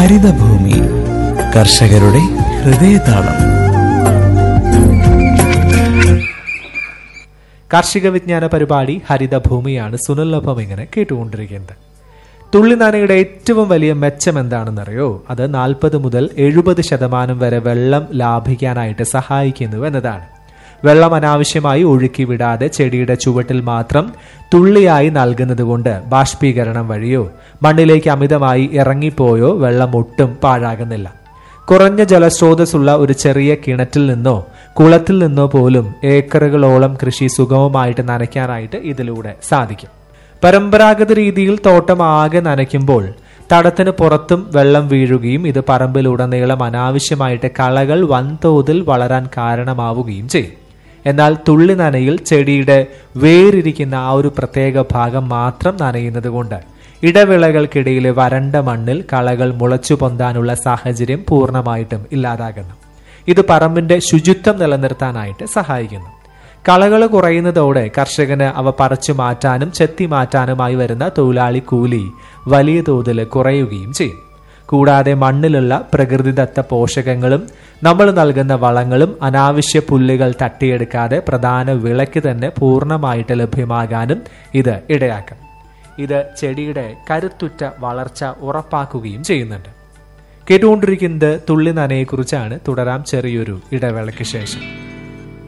ഹരിതഭൂമി കർഷകരുടെ ഹൃദയതാളം കാർഷിക വിജ്ഞാന പരിപാടി ഹരിതഭൂമിയാണ് സുനിലൊപ്പം ഇങ്ങനെ കേട്ടുകൊണ്ടിരിക്കുന്നത് തുള്ളിനാനയുടെ ഏറ്റവും വലിയ മെച്ചം എന്താണെന്നറിയോ അത് നാൽപ്പത് മുതൽ എഴുപത് ശതമാനം വരെ വെള്ളം ലാഭിക്കാനായിട്ട് സഹായിക്കുന്നു എന്നതാണ് വെള്ളം അനാവശ്യമായി ഒഴുക്കി വിടാതെ ചെടിയുടെ ചുവട്ടിൽ മാത്രം തുള്ളിയായി നൽകുന്നത് കൊണ്ട് ബാഷ്പീകരണം വഴിയോ മണ്ണിലേക്ക് അമിതമായി ഇറങ്ങിപ്പോയോ വെള്ളം ഒട്ടും പാഴാകുന്നില്ല കുറഞ്ഞ ജലസ്രോതസ്സുള്ള ഒരു ചെറിയ കിണറ്റിൽ നിന്നോ കുളത്തിൽ നിന്നോ പോലും ഏക്കറുകളോളം കൃഷി സുഗമമായിട്ട് നനയ്ക്കാനായിട്ട് ഇതിലൂടെ സാധിക്കും പരമ്പരാഗത രീതിയിൽ തോട്ടം ആകെ നനയ്ക്കുമ്പോൾ തടത്തിന് പുറത്തും വെള്ളം വീഴുകയും ഇത് പറമ്പിലുടനീളം അനാവശ്യമായിട്ട് കളകൾ വൻതോതിൽ വളരാൻ കാരണമാവുകയും ചെയ്യും എന്നാൽ തുള്ളി നനയിൽ ചെടിയുടെ വേരിരിക്കുന്ന ആ ഒരു പ്രത്യേക ഭാഗം മാത്രം നനയുന്നത് കൊണ്ട് ഇടവിളകൾക്കിടയിലെ വരണ്ട മണ്ണിൽ കളകൾ മുളച്ചു പൊന്താനുള്ള സാഹചര്യം പൂർണ്ണമായിട്ടും ഇല്ലാതാകുന്നു ഇത് പറമ്പിന്റെ ശുചിത്വം നിലനിർത്താനായിട്ട് സഹായിക്കുന്നു കളകൾ കുറയുന്നതോടെ കർഷകന് അവ പറിച്ചു മാറ്റാനും ചെത്തി മാറ്റാനുമായി വരുന്ന തൊഴിലാളി കൂലി വലിയ തോതിൽ കുറയുകയും ചെയ്യും കൂടാതെ മണ്ണിലുള്ള പ്രകൃതിദത്ത പോഷകങ്ങളും നമ്മൾ നൽകുന്ന വളങ്ങളും അനാവശ്യ പുല്ലുകൾ തട്ടിയെടുക്കാതെ പ്രധാന വിളയ്ക്ക് തന്നെ പൂർണ്ണമായിട്ട് ലഭ്യമാകാനും ഇത് ഇടയാക്കും ഇത് ചെടിയുടെ കരുത്തുറ്റ വളർച്ച ഉറപ്പാക്കുകയും ചെയ്യുന്നുണ്ട് കേട്ടുകൊണ്ടിരിക്കുന്നത് തുള്ളി നനയെക്കുറിച്ചാണ് തുടരാം ചെറിയൊരു ഇടവേളയ്ക്ക് ശേഷം